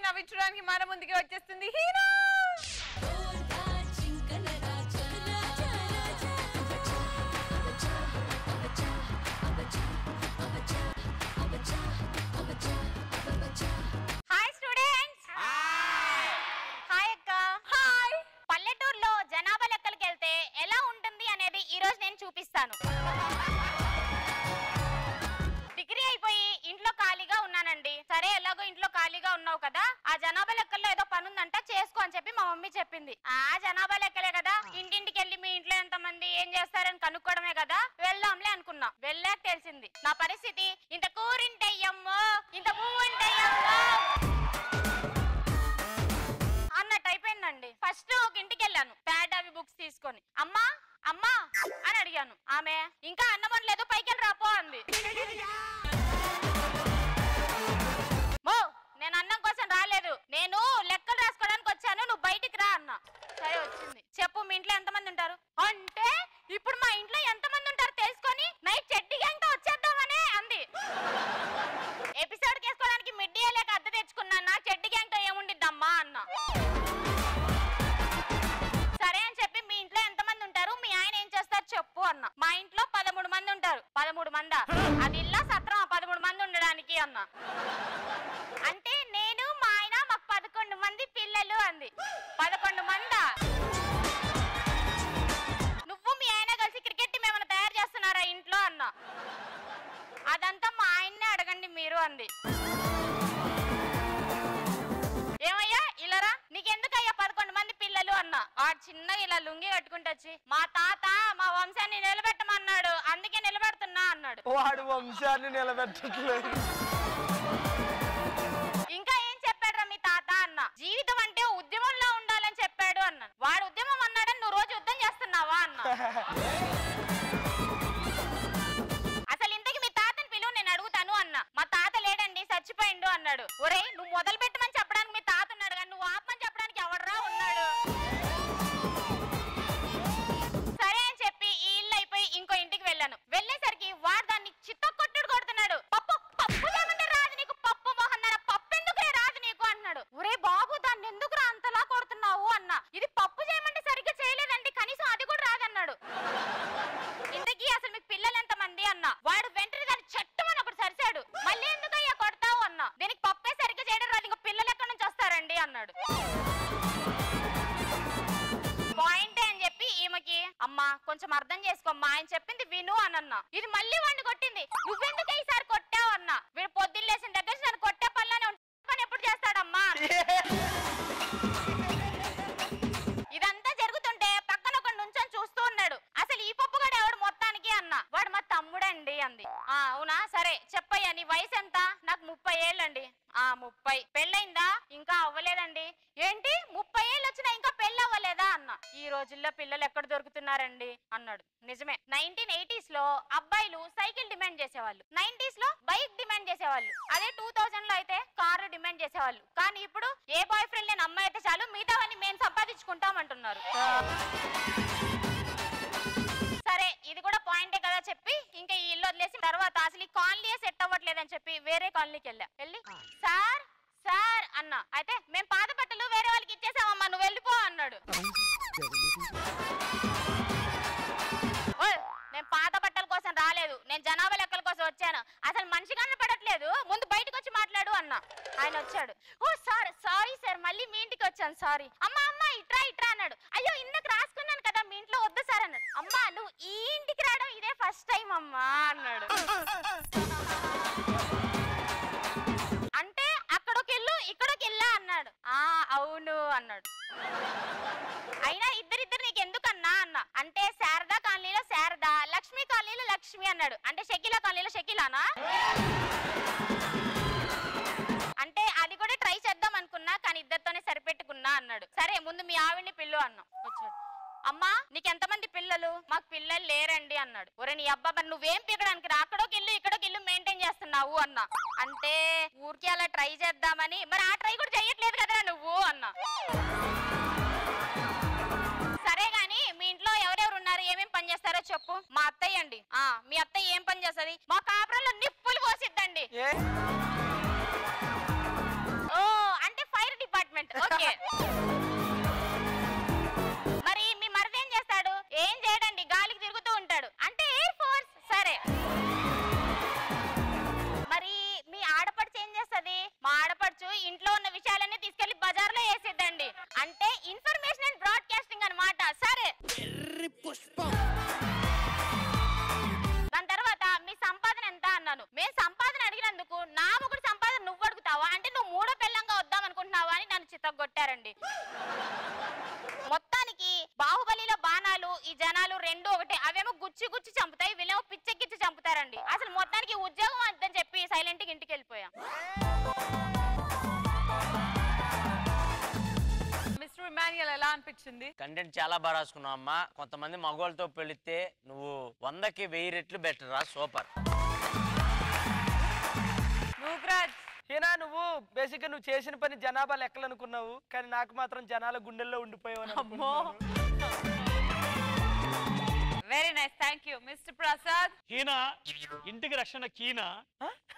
నవ్వించడానికి మన ముందుకి వచ్చేస్తుంది హీరో హాయ్ స్టూడెంట్స్ హాయ్ అక్క హాయ్ పల్లెటూరులో జనాభా లెక్కలకి వెళ్తే ఎలా ఉంటుంది అనేది ఈ రోజు నేను చూపిస్తాను డిగ్రీ అయిపోయి ఇంట్లో ఖాళీగా ఉన్నానండి సరే ఎలాగో ఇంట్లో ఖాళీగా ఉన్నావు కదా ఆ జనాభా లెక్కల్లో ఏదో పని ఉందంట చేసుకో అని చెప్పి మా మమ్మీ చెప్పింది ఆ జనాభా లెక్కలే కదా ఇంటింటికి వెళ్ళి మీ ఇంట్లో ఎంత మంది ఏం చేస్తారని కనుక్కోవడమే కదా వెళ్దాంలే అనుకున్నా వెళ్ళాక తెలిసింది నా పరిస్థితి ఇంత కూరింటయ్యమ్మో ఇంత పువ్వుంటయ్యమ్మో అన్నట్టు అయిపోయిందండి ఫస్ట్ ఒక ఇంటికి వెళ్ళాను ప్యాడ్ అవి బుక్స్ తీసుకొని అమ్మా అమ్మా అని అడిగాను ఆమె ఇంకా అన్నం లేదు పైకి వెళ్ళి రాపో అంది మో నేను అన్నం కోసం రాలేదు నేను లెక్కలు రాసుకోవడానికి వచ్చాను నువ్వు బయటికి రా అన్నా సరే వచ్చింది చెప్పు మీ ఇంట్లో ఎంతమంది ఉంటారు అంటే ఇప్పుడు మా ఇంట్లో ఎంతమంది ఉంటారు తెలుసుకొని నైట్ చెడ్డి గ్యాంగ్తో వచ్చేద్దామనే అంది ఎపిసోడ్ కేసుకోవడానికి మిడ్డీ లేక అద్దె తెచ్చుకున్నాను నా చెడ్డి గ్యాంగ్తో ఏముండిద్దమ్మా అన్న సరే అని చెప్పి మీ ఇంట్లో ఎంతమంది ఉంటారు మీ ఆయన ఏం చేస్తారు చెప్పు అన్న మా ఇంట్లో పదమూడు మంది ఉంటారు పదమూడు మందా అది ఇల్లా సత్రం పదమూడు మంది ఉండడానికి అన్న అంటే నేను మా ఆయన మాకు పదకొండు మంది పిల్లలు అంది పదకొండు మందా నువ్వు మీ ఆయన కలిసి క్రికెట్ టీం ఏమైనా తయారు చేస్తున్నారా ఇంట్లో అన్న అదంతా మా ఆయన్నే అడగండి మీరు అంది ఏమయ్యా ఇలారా నీకెందుకయ్యా పదకొండు మంది పిల్లలు అన్న వాడు చిన్నగా ఇలా లుంగి కట్టుకుంటూ వచ్చి మా తాత మా వంశాన్ని నిలబెట్టమన్నాడు అందుకే నిలబెడుతున్నా అన్నాడు వాడు వంశాన్ని నిలబెట్టట్లేదు ఇంకా ఏం చెప్పాడురా మీ తాత అన్న జీవితం అంటే ఉద్యమంలో ఉండాలని చెప్పాడు అన్న వాడు ఉద్యమం అన్నాడని నువ్వు రోజు యుద్ధం చేస్తున్నావా అన్న అసలు ఇంతకి మీ తాతని పిలువు నేను అడుగుతాను అన్న మా తాత లేడండి చచ్చిపోయిండు అన్నాడు ఒరేయ్ నువ్వు మొదలు పెట్టమని చెప్పడానికి మీ తాత ఉన్నాడు కానీ నువ్వు ఆపమని చెప్పడానికి ఎవడరా ఉన్నాడు సరే అని చెప్పి ఈ ఇల్లు అయిపోయి ఇంకో ఇంటికి వెళ్ళాను వెళ్ళేసరికి వాడు దాన్ని చిత్త కొట్టుడు కొడుతున్నాడు పప్పు పప్పు ఏమంటే రాదు నీకు పప్పు మోహన్నారా పప్పు ఎందుకు రాదు నీకు అన్నాడు ఒరే బాబు దాన్ని ఎందుకు అంతలా కొడుతున్నావు అన్న ఇది పప్పు చేయమంటే సరిగ్గా చేయలేదండి కనీసం అది కూడా రాదన్నాడు ఇంతకీ అసలు మీకు పిల్లలు ఎంత మంది అన్న వాడు వెంటనే దాన్ని చెట్టమని ఒకటి సరిశాడు మళ్ళీ ఎందుకు అయ్యా కొడతావు అన్న దీనికి పప్పే సరిగ్గా చేయడం రాదు ఇంకా పిల్లలు ఎక్కడి నుంచి వస్తారండి అన్నాడు పాయింట్ అని చెప్పి ఈమెకి అమ్మా కొంచెం అర్థం చేసుకోమ్మా ఆయన చెప్పింది విను అని అన్న ఇది మళ్ళీ వాడిని కొట్టింది నువ్వెందుకు ఈసారి కొట్టావు అన్న వీడు పొద్దున్న లేచిన దగ్గర నుంచి నన్ను కొట్టే పనిలోనే ఉంటా పని ఎప్పుడు చేస్తాడమ్మా ఇదంతా జరుగుతుంటే పక్కన ఒక నుంచొని చూస్తూ ఉన్నాడు అసలు ఈ పప్పు కూడా ఎవడు మొత్తానికి అన్న వాడు మా తమ్ముడండి అంది ఆ అవునా సరే చెప్పయ్యా నీ వయసు ఎంత నాకు ముప్పై ఏళ్ళండి ఆ ముప్పై పెళ్ళైందా ఇంకా అవ్వలేదండి ఏంటి ముప్పై ఏళ్ళు వచ్చినా ఇంకా పెళ్ళి అవ్వలేదా అన్న ఈ రోజుల్లో పిల్లలు ఎక్కడ దొరుకుతున్నారండి అన్నాడు నిజమే నైన్టీన్ ఎయిటీస్ లో అబ్బాయిలు సైకిల్ డిమాండ్ చేసేవాళ్ళు నైన్టీస్ లో బైక్ డిమాండ్ చేసేవాళ్ళు అదే టూ థౌజండ్ లో అయితే కారు డిమాండ్ చేసేవాళ్ళు కానీ ఇప్పుడు ఏ బాయ్ ఫ్రెండ్ లేని అమ్మాయి అయితే చాలు మిగతావన్నీ మేము సంపాదించుకుంటాం అంటున్నారు సరే ఇది కూడా పాయింటే కదా చెప్పి ఇంకా ఈ ఇల్లు వదిలేసి తర్వాత అసలు ఈ కాలనీ సెట్ అవ్వట్లేదని చెప్పి వేరే కాలనీకి వెళ్ళా వెళ్ళి సార్ సార్ అన్న అయితే మేము పాత బట్టలు వేరే వాళ్ళకి ఇచ్చేసామమ్మా నువ్వు వెళ్ళిపో అన్నాడు ఓయ్, నేను పాత బట్టల కోసం రాలేదు నేను జనాభా లెక్కల కోసం వచ్చాను అసలు మనిషి కనపడట్లేదు ముందు బయటకు వచ్చి మాట్లాడు అన్న ఆయన వచ్చాడు ఓ సార్ సారీ సార్ మళ్ళీ మీ ఇంటికి వచ్చాను సారీ అమ్మా అమ్మా ఇట్రా ఇట్రా అన్నాడు అయ్యో ఇందాక రాసుకున్నాను కదా మీ ఇంట్లో వద్దు సార్ అన్నాడు అమ్మా నువ్వు ఈ ఇంటికి రావడం ఇదే ఫస్ట్ టైం అమ్మా అన్నాడు అంటే అక్కడొక ఇల్లు ఇక్కడొక ఇల్లా అన్నాడు ఆ అవును అన్నాడు అయినా ఇద్దరిద్దరు నీకు ఎందుకన్నా అన్న అంటే శారదా కాలనీలో శారద లక్ష్మి కాలనీలో లక్ష్మి అన్నాడు అంటే షకీలా కాలనీలో షకీలానా అంటే అది కూడా ట్రై చేద్దాం అనుకున్నా కానీ ఇద్దరితోనే సరిపెట్టుకున్నా అన్నాడు సరే ముందు మీ ఆవిడ్ని పిల్లు అన్నా వచ్చాడు అమ్మా నీకెంతమంది పిల్లలు మాకు పిల్లలు లేరండి అన్నాడు ఒరే నీ అబ్బా మరి నువ్వేం పీకడానికి రా అక్కడోకి ఇల్లు ఇక్కడోకి ఇల్లు మెయింటైన్ చేస్తున్నావు అన్నా అంటే ఊరికి అలా ట్రై చేద్దామని మరి ఆ ట్రై కూడా చెయ్యట్లేదు కదరా నువ్వు అన్నా సరే గాని మీ ఇంట్లో ఎవరెవరు ఉన్నారు ఏమేం పని చేస్తారో చెప్పు మా అత్తయ్య అండి ఆ మీ అత్తయ్య ఏం పని చేస్తది మా కాపురంలో నిప్పులు పోసిద్దండి ఏ ఓ అంటే ఫైర్ ఇరగొట్టారండి మొత్తానికి బాహుబలిలో బాణాలు ఈ జనాలు రెండు ఒకటే అవేమో గుచ్చి గుచ్చి చంపుతాయి వీళ్ళేమో పిచ్చెక్కిచ్చి చంపుతారండి అసలు మొత్తానికి ఉద్యోగం అంతని చెప్పి సైలెంట్ గా ఇంటికి వెళ్ళిపోయాం మిస్టర్ ఇమాన్యుయల్ ఎలా అనిపించింది కంటెంట్ చాలా బాగా రాసుకున్నావు అమ్మా కొంతమంది మగవాళ్ళతో పెళితే నువ్వు వందకి వెయ్యి రెట్లు బెటర్ రా సూపర్ నూగ్రాజ్ హీనా నువ్వు బేసిక్ గా నువ్వు చేసిన పని జనాభా లెక్కలు అనుకున్నావు కానీ నాకు మాత్రం జనాల గుండెల్లో ఉండిపోయావు అని అమ్మో అనుకుంటున్నాను. Very nice thank you mister Prasad హీనా ఇంటికి రక్షణ కీనా